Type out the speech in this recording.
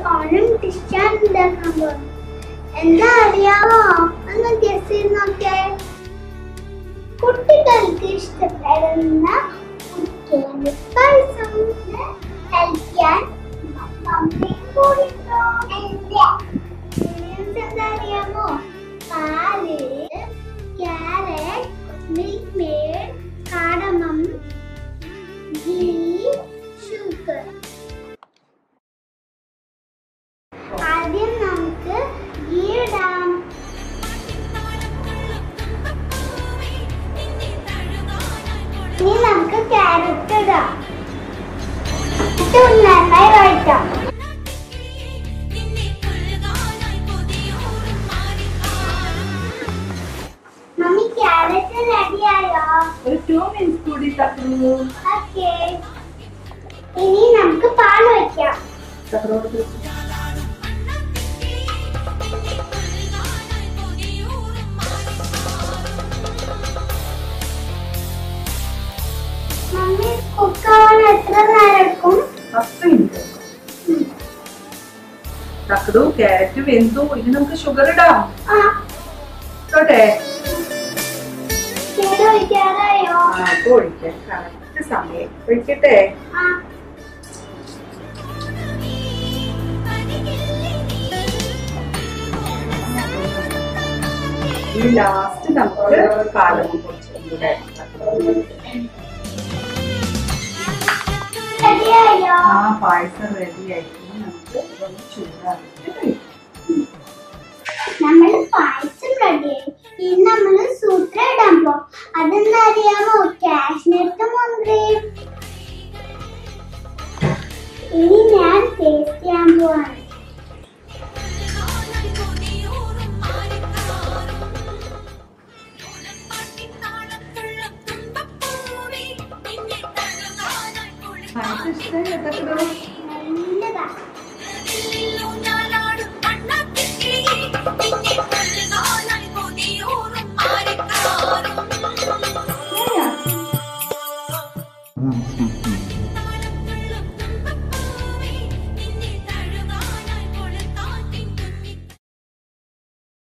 ഓണം ടിസ്റ്റാൻ ഉണ്ടാക്കാൻ പോകുന്നു എന്താ അറിയാമോ ഒന്ന് ഗസ് ചെയ്ത് നോക്കേ കുട്ടികൾക്ക് ഇഷ്ടപ്പെടുന്ന കുട്ടികളുടെ പായസം കഴിക്കാൻ മമ്മി കൂടിട്ടോ Ingredients എന്താ അറിയാമോ പാല് carrot Milkmaid cardamom ghee sugar ആദ്യം നമുക്ക് ഗീ ഇടാം ഇനി നമുക്ക് ക്യാരറ്റ് ഇടാം ഇത് നന്നായി വഴറ്റാം മമ്മി ക്യാരറ്റ് റെഡിയായോ ഒരു ടു മിനിറ്റ്സ് കൂടി തക്കു ഓക്കേ ഇനി നമുക്ക് പാൽ വയ്ക്കാം തക്കറോട് മമ്മി കുക്കാവാൻ എത്ര നേരം എടുക്കും പത്ത് മിനിറ്റ് തക്കടു ക്യാരറ്റ് വെന്തു ഇനി നമുക്ക് ഷുഗർ ഇടാം ആ ഇട്ടോട്ടെ ചെയ്ത് വയ്ക്കാറായോ ആ ഇപ്പൊ ഒഴിക്കാം കറക്റ്റ് സമയം ഒഴിക്കട്ടെ ആ ഇനി ലാസ്റ്റ് നമുക്ക് പാലം കുറച്ചും കൂടെ റെഡിയായോ ആ പായസം റെഡി ആയിട്ട് നമുക്ക് ഇതൊന്ന് ചൂടാക്കിയിട്ട് കഴിക്കാം നമ്മൾ പായസം റെഡിയായി ഇനി നമ്മൾ സൂത്ര ഇടാൻ പോ അതെന്താ അറിയാമോ കാശ്മീർത്തെ മുന്തിരി ഇനി ഞാൻ ടേസ്റ്റ് ചെയ്യാൻ പോവാണ് പായസം ഇഷ്ടമായി തക്കടു നല്ലതാ Yeah.